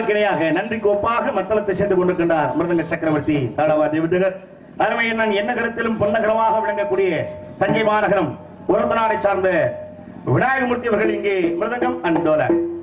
அதற்கிடையாக நன்றிக்கு ஒப்பாக மத்தளத்தை சேர்ந்து கொண்டிருக்கின்றார் மிருதங்க சக்கரவர்த்தி தாளவாதி விட்டுகள் அருமையில் நான் என்ன கருத்திலும் பொன்னகரமாக விளங்கக்கூடிய தஞ்சை மாநகரம் உரத்தநாடை சார்ந்த விநாயகமூர்த்தி அவர்கள் இங்கே மிருதங்கம் அண்ட் டோல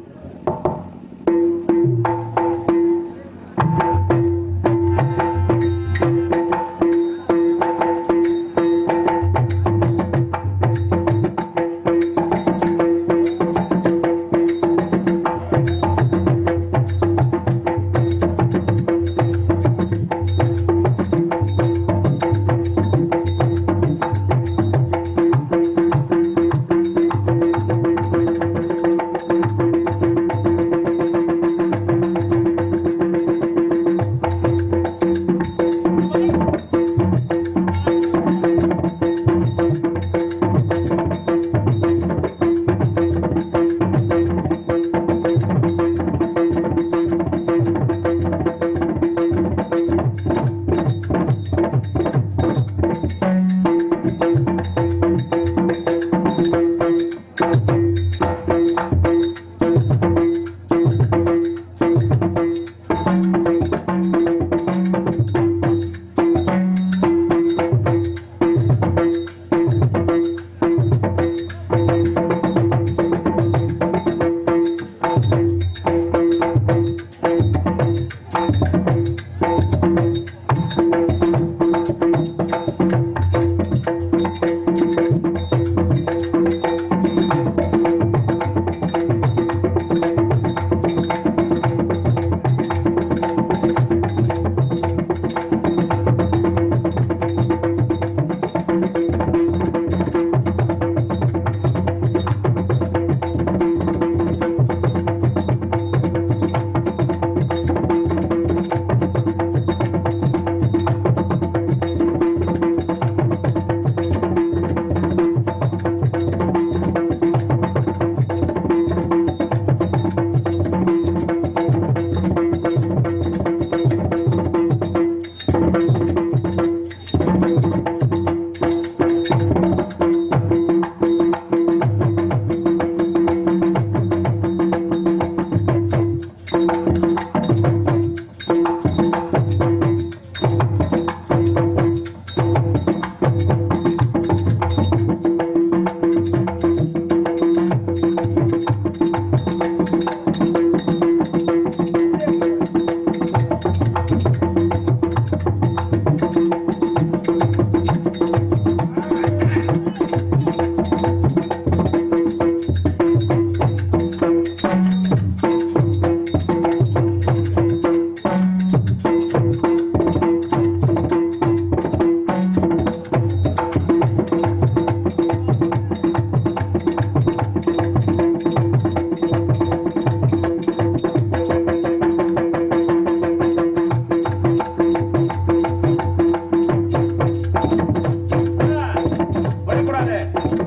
வரக்கூடாது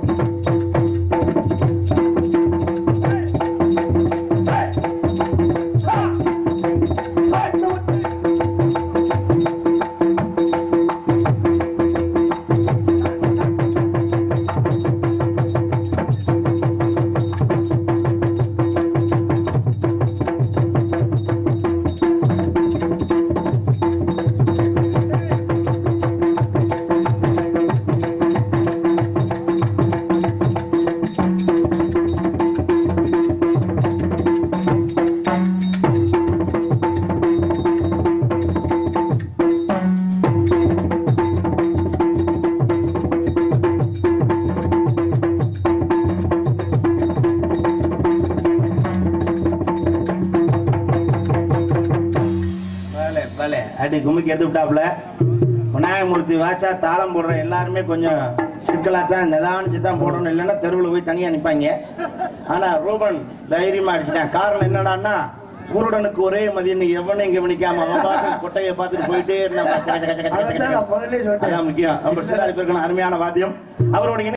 வேலை வேலை அடி கும்மிக்கு எடுத்து விட்டாப்புல விநாயகமூர்த்தி வாச்சா தாளம் போடுற எல்லாருமே கொஞ்சம் சிக்கலா தான் நிதானிச்சு தான் போடணும் இல்லைன்னா தெருவில் போய் தனியா நிப்பாங்க ஆனா ரூபன் தைரியமா அடிச்சிட்டான் காரணம் என்னடான்னா குருடனுக்கு ஒரே மதியம் எவனையும் கவனிக்காம அவன் பார்த்து கொட்டையை பார்த்துட்டு போயிட்டே இருந்தான் அதான் நான் முதல்லயே சொல்லிட்டேன். அதான் முக்கியம் ரொம்ப சிறாரி பேருக்கான அருமையான வாத்தியம் அவரோட இணை-